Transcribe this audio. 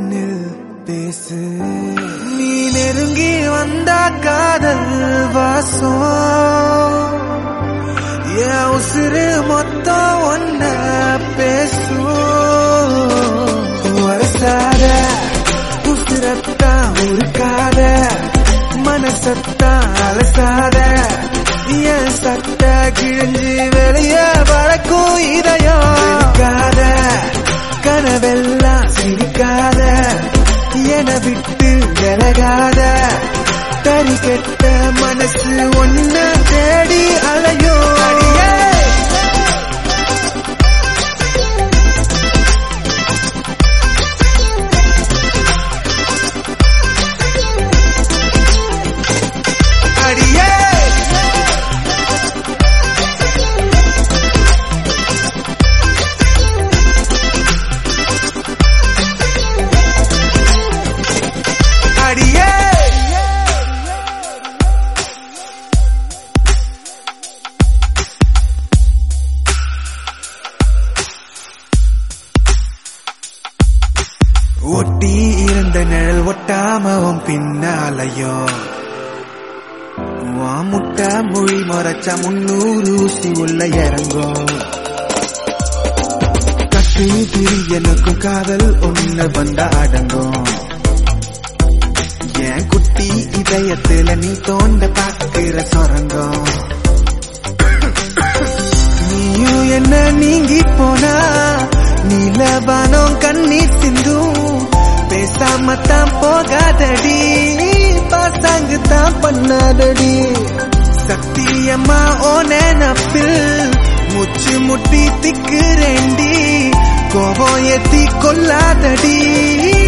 கண்ணில் பேசு நீ நெருங்கி வந்த காதல் வாசம் என் உசுறு மொத்தம் ஒன்ன பேசும் வரசாத உசுரத்தான் உருக்காத மனசத்தான் அலசாத என் சட்ட கிழிஞ்சு வெளிய பறக்கும் இதயம் இருக்காத கனவெல்லாம் சிரிக்காத என விட்டு விலகாத தறி கெட்ட மனசு ஒன்ன தேடி அலையோ அடியே அடியே அடியே ஒட்டி இருந்த நிழல் ஒட்டாமவும் பின்னாலையோ வா முட்டை மொழி மறைச்சா முன்னூறு ஊசி உள்ள இறங்கும் கட்டி திரி எனக்கும் காதல் ஒண்ணு வந்த அடங்கும் என் குட்டி இதயத்துல நீ தோண்ட பாக்குற சொரங்கம் நீயும் என்ன நீங்கி போனா நீலவானம் கண்ணீர் சிந்தும் பேசாம தான் போகாதடி பாசாங்கு தான் பண்ணாதடி சத்தியம்மா ஓ நினப்பில் முச்சு முட்டி திக்குறேண்டி கோபம் ஏத்தி கொல்லாதடி